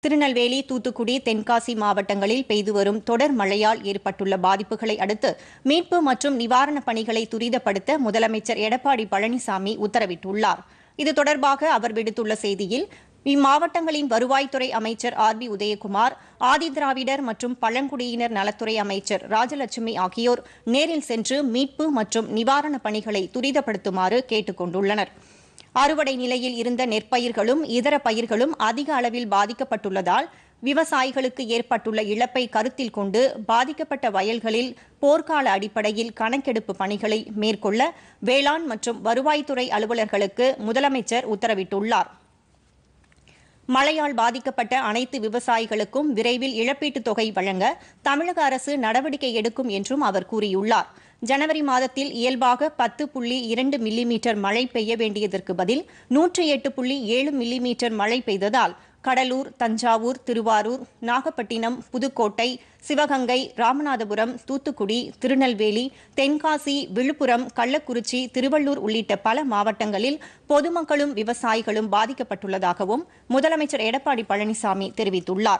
திருநெல்வேலி தூத்துக்குடி தென்காசி மாவட்டங்களில் பெய்து வரும் தொடர் மழையால் ஏற்பட்டுள்ள பாதிப்புகளை அடுத்து மீட்பு மற்றும் நிவாரணப் பணிகளை துரிதப்படுத்த முதலமைச்சர் எடப்பாடி பழனிசாமி உத்தரவிட்டுள்ளார் இது தொடர்பாக அவர் விடுத்துள்ள செய்தியில் இம்மாவட்டங்களின் வருவாய்த்துறை அமைச்சர் ஆர் பி உதயகுமார் ஆதிதிராவிடர் மற்றும் பழங்குடியினர் நலத்துறை அமைச்சர் ராஜலட்சுமி ஆகியோர் நேரில் சென்று மீட்பு மற்றும் நிவாரணப் பணிகளை துரிதப்படுத்துமாறு கேட்டுக் கொண்டுள்ளனர் அறுவடை நிலையில் இருந்த நெற்பயிர்களும் இதர பயிர்களும் அதிக அளவில் பாதிக்கப்பட்டுள்ளதால் விவசாயிகளுக்கு ஏற்பட்டுள்ள இழப்பை கருத்தில் கொண்டு பாதிக்கப்பட்ட வயல்களில் போர்க்கால அடிப்படையில் கணக்கெடுப்பு பணிகளை மேற்கொள்ள வேளாண் மற்றும் வருவாய்த்துறை அலுவலர்களுக்கு முதலமைச்சர் உத்தரவிட்டுள்ளார் மழையால் பாதிக்கப்பட்ட அனைத்து விவசாயிகளுக்கும் விரைவில் இழப்பீட்டுத் தொகை வழங்க தமிழக அரசு நடவடிக்கை எடுக்கும் என்றும் அவர் கூறியுள்ளார் ஜனவரி மாதத்தில் இயல்பாக பத்து புள்ளி இரண்டு மில்லிமீட்டர் மழை பெய்ய வேண்டியதற்கு பதில் நூற்றி எட்டு புள்ளி ஏழு மில்லிமீட்டர் மழை பெய்ததால் கடலூர் தஞ்சாவூர் திருவாரூர் நாகப்பட்டினம் புதுக்கோட்டை சிவகங்கை ராமநாதபுரம் தூத்துக்குடி திருநெல்வேலி தென்காசி விழுப்புரம் கள்ளக்குறிச்சி திருவள்ளூர் உள்ளிட்ட பல மாவட்டங்களில் பொதுமக்களும் விவசாயிகளும் பாதிக்கப்பட்டுள்ளதாகவும் முதலமைச்சர் எடப்பாடி பழனிசாமி தெரிவித்துள்ளார்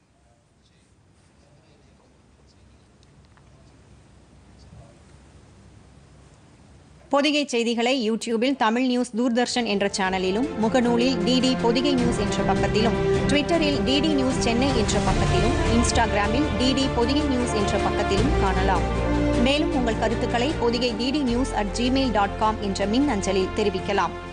பொதிகை செய்திகளை யூடியூபில் தமிழ் நியூஸ் தூர்தர்ஷன் என்ற சேனலிலும் முகநூலில் டிடி பொதிகை நியூஸ் என்ற பக்கத்திலும் ட்விட்டரில் டிடி நியூஸ் சென்னை என்ற பக்கத்திலும் இன்ஸ்டாகிராமில் டிடி பொதிகை நியூஸ் என்ற பக்கத்திலும் காணலாம் மேலும் உங்கள் கருத்துக்களை Podhigai DD news at gmail dot com என்ற மின் அஞ்சலில் தெரிவிக்கலாம்